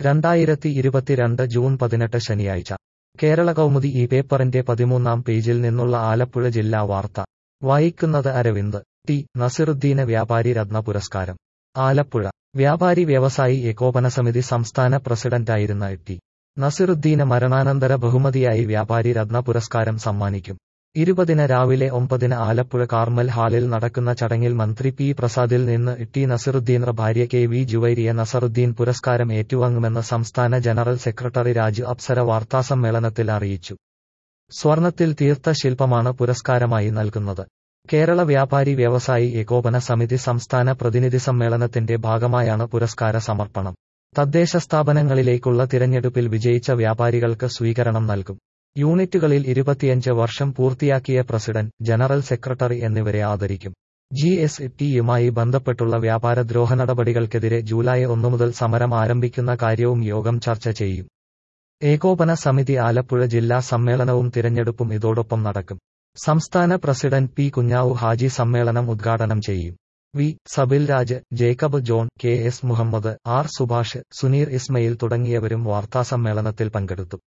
രണ്ടായിരത്തി ഇരുപത്തിരണ്ട് ജൂൺ പതിനെട്ട് ശനിയാഴ്ച കേരള കൗമുദി ഈ പേപ്പറിന്റെ പതിമൂന്നാം പേജിൽ നിന്നുള്ള ആലപ്പുഴ ജില്ലാ വാർത്ത വായിക്കുന്നത് അരവിന്ദ് ടി നസിറുദ്ദീന് വ്യാപാരി രത്ന പുരസ്കാരം ആലപ്പുഴ വ്യാപാരി വ്യവസായി ഏകോപന സമിതി സംസ്ഥാന പ്രസിഡന്റായിരുന്ന ടി നസിറുദ്ദീന് മരണാനന്തര ബഹുമതിയായി വ്യാപാരി രത്ന പുരസ്കാരം സമ്മാനിക്കും ഇരുപതിന് രാവിലെ ഒമ്പതിന് ആലപ്പുഴ കാർമൽ ഹാളിൽ നടക്കുന്ന ചടങ്ങിൽ മന്ത്രി പി പ്രസാദിൽ നിന്ന് ടി നസിറുദ്ദീൻ ഭാര്യ കെ വി ജുവൈരിയ നസറുദ്ദീൻ പുരസ്കാരം ഏറ്റുവാങ്ങുമെന്ന് സംസ്ഥാന ജനറൽ സെക്രട്ടറി രാജു അപ്സര വാർത്താസമ്മേളനത്തിൽ അറിയിച്ചു സ്വർണത്തിൽ തീർത്ത ശില്പമാണ് പുരസ്കാരമായി നൽകുന്നത് കേരള വ്യാപാരി വ്യവസായി ഏകോപന സമിതി സംസ്ഥാന പ്രതിനിധി സമ്മേളനത്തിന്റെ ഭാഗമായാണ് പുരസ്കാര സമർപ്പണം തദ്ദേശ സ്ഥാപനങ്ങളിലേക്കുള്ള തിരഞ്ഞെടുപ്പിൽ വിജയിച്ച വ്യാപാരികൾക്ക് സ്വീകരണം നൽകും യൂണിറ്റുകളിൽ ഇരുപത്തിയഞ്ച് വർഷം പൂർത്തിയാക്കിയ പ്രസിഡന്റ് ജനറൽ സെക്രട്ടറി എന്നിവരെ ആദരിക്കും ജി എസ് ടിയുമായി ബന്ധപ്പെട്ടുള്ള വ്യാപാരദ്രോഹ നടപടികൾക്കെതിരെ ജൂലൈ ഒന്നു മുതൽ സമരം ആരംഭിക്കുന്ന കാര്യവും യോഗം ചർച്ച ചെയ്യും ഏകോപന സമിതി ആലപ്പുഴ ജില്ലാ സമ്മേളനവും തിരഞ്ഞെടുപ്പും ഇതോടൊപ്പം നടക്കും സംസ്ഥാന പ്രസിഡന്റ് പി കുഞ്ഞാവു ഹാജി സമ്മേളനം ഉദ്ഘാടനം ചെയ്യും V Sabil Raj Jacob John K S Muhammad R Subhash Suneer Ismail തുടങ്ങിയവരും വാർത്താസമ്മേളനത്തിൽ പങ്കെടുത്തു